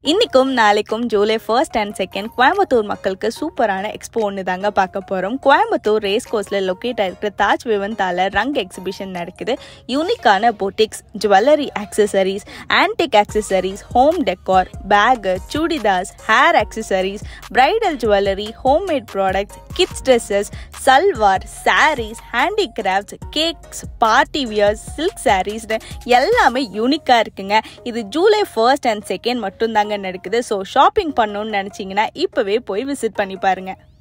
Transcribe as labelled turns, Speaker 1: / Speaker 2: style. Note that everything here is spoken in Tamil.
Speaker 1: இன்னைக்கும் நாளைக்கும் July first and second Coimbatore மக்களுக்கு சூப்பரான எக்ஸ்போ ஒன்று தாங்க பார்க்க போகிறோம் கோயம்புத்தூர் ரேஸ் கோர்ஸில் லொக்கேட் ஆகிருக்கிற தாஜ் விவந்தால ரங் எக்ஸிபிஷன் நடக்குது யூனிக்கான boutiques jewellery accessories antique accessories home decor bag chudidars hair accessories bridal jewellery homemade products kids dresses salwar saris handicrafts cakes party wears silk சாரீஸ்னு எல்லாமே யூனிக்காக இருக்குங்க இது ஜூலை ஃபர்ஸ்ட் அண்ட் செகண்ட் மட்டும் தாங்க நடக்குது ஸோ ஷாப்பிங் பண்ணணும்னு நினச்சிங்கன்னா இப்போவே போய் விசிட் பண்ணி பாருங்கள்